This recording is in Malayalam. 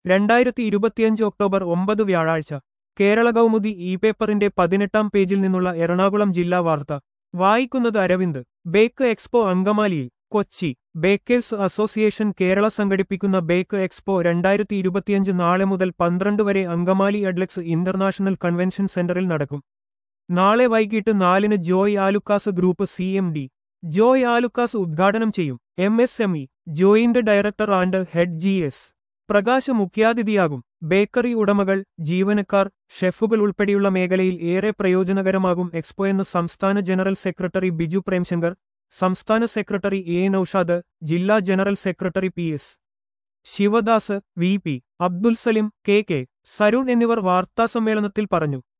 രണ്ടായിരത്തി ഇരുപത്തിയഞ്ച് ഒക്ടോബർ ഒമ്പത് വ്യാഴാഴ്ച കേരള കൗമുദി ഇ പേപ്പറിന്റെ പതിനെട്ടാം പേജിൽ നിന്നുള്ള എറണാകുളം ജില്ലാ വാർത്ത വായിക്കുന്നത് അരവിന്ദ് ബേക്ക് എക്സ്പോ അങ്കമാലിയിൽ കൊച്ചി ബേക്കേഴ്സ് അസോസിയേഷൻ കേരള സംഘടിപ്പിക്കുന്ന ബേക്ക് എക്സ്പോ രണ്ടായിരത്തി ഇരുപത്തിയഞ്ച് നാളെ മുതൽ പന്ത്രണ്ട് വരെ അങ്കമാലി അഡ്ലക്സ് ഇന്റർനാഷണൽ കൺവെൻഷൻ സെന്ററിൽ നടക്കും നാളെ വൈകിട്ട് നാലിന് Joy Alukkas group C M D Joy Alukkas ഉദ്ഘാടനം ചെയ്യും M S M E joint director and head G S Prakash മുഖ്യാതിഥിയാകും ബേക്കറി ഉടമകൾ ജീവനക്കാർ ഷെഫുകൾ ഉൾപ്പെടെയുള്ള മേഖലയിൽ ഏറെ പ്രയോജനകരമാകും എക്സ്പോ എന്ന് സംസ്ഥാന ജനറൽ സെക്രട്ടറി ബിജു പ്രേംശങ്കർ സംസ്ഥാന സെക്രട്ടറി എ നൌഷാദ് ജില്ലാ general secretary P S Sivadas V P Abdul Salim K K Sarun എന്നിവർ വാർത്താസമ്മേളനത്തിൽ പറഞ്ഞു